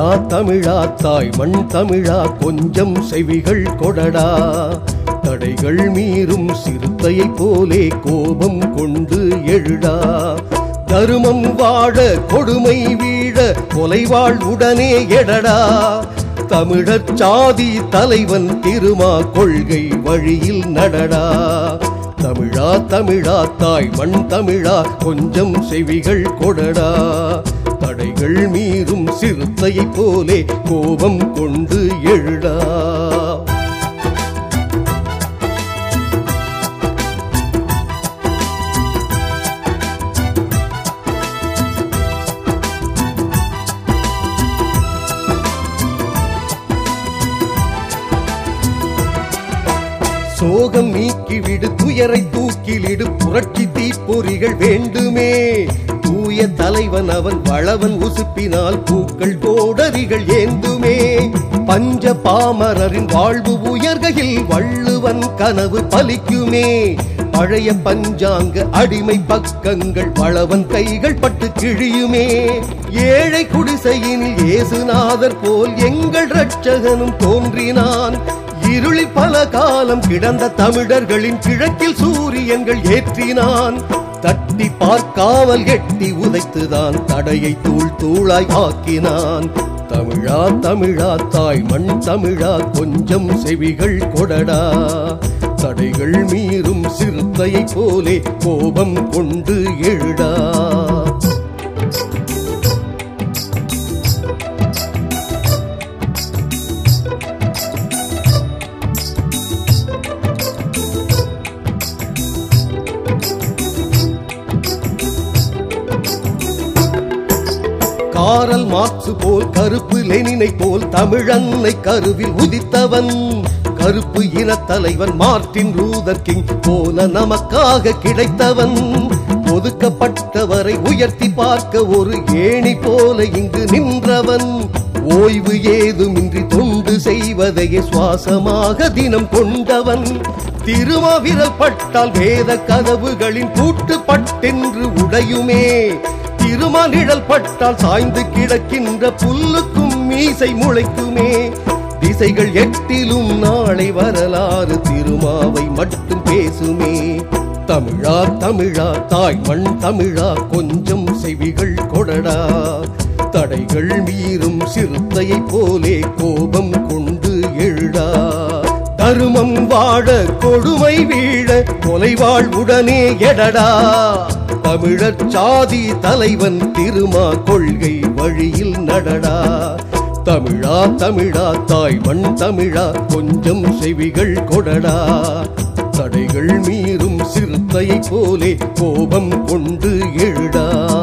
தமிழா தமிழா தாய் மண் தமிழா கொஞ்சம் செவிகள் கொடடா தடைகள் மீறும் சிறுத்தையைப் போலே கோபம் கொண்டு எழுடா தருமம் வாழ கொடுமை வீழ கொலைவாழ் உடனே எடடா தமிழர் சாதி தலைவன் திருமா கொள்கை வழியில் நடடா தமிழா தமிழா தாய் மண் தமிழா கொஞ்சம் செவிகள் கொடடா தடைகள் மீறும் சிறுத்தையைப் போலே கோபம் கொண்டு எழுடா சோகம் நீக்கிவிடு துயரை தூக்கிலிடு புரட்சி தீப்பொறிகள் வேண்டுமே தூய தலைவன் அவன் வளவன் உசுப்பினால் பூக்கள் கோடரிகள் ஏந்துமே பஞ்ச பாமரரின் வாழ்வு உயர்கையில் வள்ளுவன் கனவு பலிக்குமே பழைய பஞ்சாங்க அடிமை பக்கங்கள் வளவன் கைகள் பட்டு கிழியுமே ஏழை குடிசையினில் இயேசுநாதர் போல் எங்கள் இரட்சகனும் தோன்றினான் இருளில் பல காலம் கிடந்த தமிழர்களின் கிழக்கில் சூரியன்கள் ஏற்றினான் தட்டி பார்க்காமல் எட்டி உதைத்துதான் தடையை தூள் தூளாய் ஆக்கினான் தமிழா தமிழா தாய் மண் தமிழா கொஞ்சம் செவிகள் கொடடா தடைகள் மீறும் சிறுத்தையைப் போலே கோபம் கொண்டு எழுடா காரல் மார்க்ஸ் போல் கருப்பு லெனினை போல் தமிழன்னை கருவில் உதித்தவன் கருப்பு இன தலைவன் மார்ட்டின் லூதர் கிங் போல நமக்காக கிடைத்தவன் ஒதுக்கப்பட்டவரை உயர்த்தி பார்க்க ஒரு ஏணி போல இங்கு நின்றவன் ஓய்வு ஏதுமின்றி தொண்டு செய்வதையே சுவாசமாக தினம் கொண்டவன் திருமாவிரல் பட்டால் வேத கதவுகளின் பூட்டு பட்டென்று உடையுமே திருமணிழல் பட்டால் சாய்ந்து கிடக்கின்ற புல்லுக்கும் மீசை முளைக்குமே திசைகள் எட்டிலும் நாளை வரலாறு திருமாவை மட்டும் பேசுமே தமிழா தமிழா தாய் மண் தமிழா கொஞ்சம் செவிகள் கொடடா தடைகள் மீறும் சிறுத்தையைப் போலே கோபம் கொண்டு எழுடா தருமம் வாழ கொடுமை வீழ கொலைவாழ் உடனே எடடா தமிழர் சாதி தலைவன் திருமா கொள்கை வழியில் நடடா தமிழா தமிழா தாய் மண் தமிழா கொஞ்சம் செவிகள் கொடடா தடைகள் மீறும் சிறுத்தையைப் போலே கோபம் கொண்டு எழுடா